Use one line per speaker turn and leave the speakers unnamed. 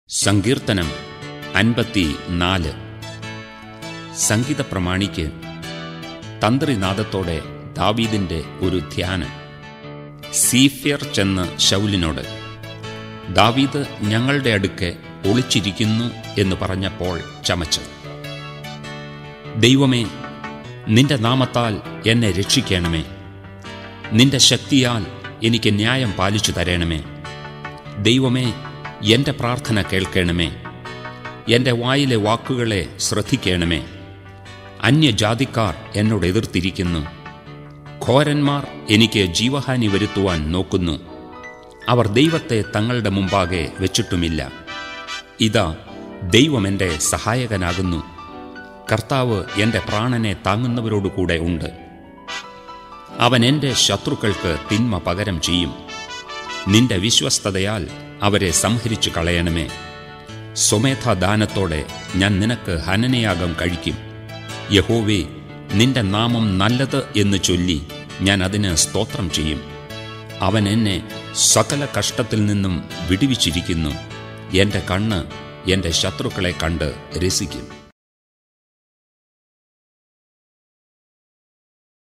സങ്കീർത്തനം അൻപത്തി നാല് സംഗീത പ്രമാണിക്ക് തന്ത്രിനാദത്തോടെ ദാവീദിന്റെ ഒരു ധ്യാനം സീഫ്യർ ചെന്ന് ശൗലിനോട് ദാവീദ് ഞങ്ങളുടെ അടുക്കെ ഒളിച്ചിരിക്കുന്നു എന്ന് പറഞ്ഞപ്പോൾ ചമച്ചു ദൈവമേ നിന്റെ നാമത്താൽ എന്നെ രക്ഷിക്കണമേ നിന്റെ ശക്തിയാൽ എനിക്ക് ന്യായം പാലിച്ചു തരണമേ ദൈവമേ എന്റെ പ്രാർത്ഥന കേൾക്കണമേ എന്റെ വായിലെ വാക്കുകളെ ശ്രദ്ധിക്കണമേ അന്യജാതിക്കാർ എന്നോട് എതിർത്തിരിക്കുന്നു ഘോരന്മാർ എനിക്ക് ജീവഹാനി വരുത്തുവാൻ നോക്കുന്നു അവർ ദൈവത്തെ തങ്ങളുടെ മുമ്പാകെ വെച്ചിട്ടുമില്ല ഇതാ ദൈവം എൻ്റെ സഹായകനാകുന്നു കർത്താവ് എൻ്റെ പ്രാണനെ താങ്ങുന്നവരോടുകൂടെ ഉണ്ട് അവൻ എൻ്റെ ശത്രുക്കൾക്ക് തിന്മ പകരം ചെയ്യും നിന്റെ വിശ്വസ്തതയാൽ അവരെ സംഹരിച്ചു കളയണമേ സ്വമേധാദാനത്തോടെ ഞാൻ നിനക്ക് ഹനനയാഗം കഴിക്കും യഹോവേ നിന്റെ നാമം നല്ലത് എന്ന് ചൊല്ലി ഞാൻ അതിന് സ്തോത്രം ചെയ്യും അവൻ എന്നെ സകല കഷ്ടത്തിൽ നിന്നും വിടുവിച്ചിരിക്കുന്നു എൻ്റെ കണ്ണ് എൻ്റെ ശത്രുക്കളെ കണ്ട് രസിക്കും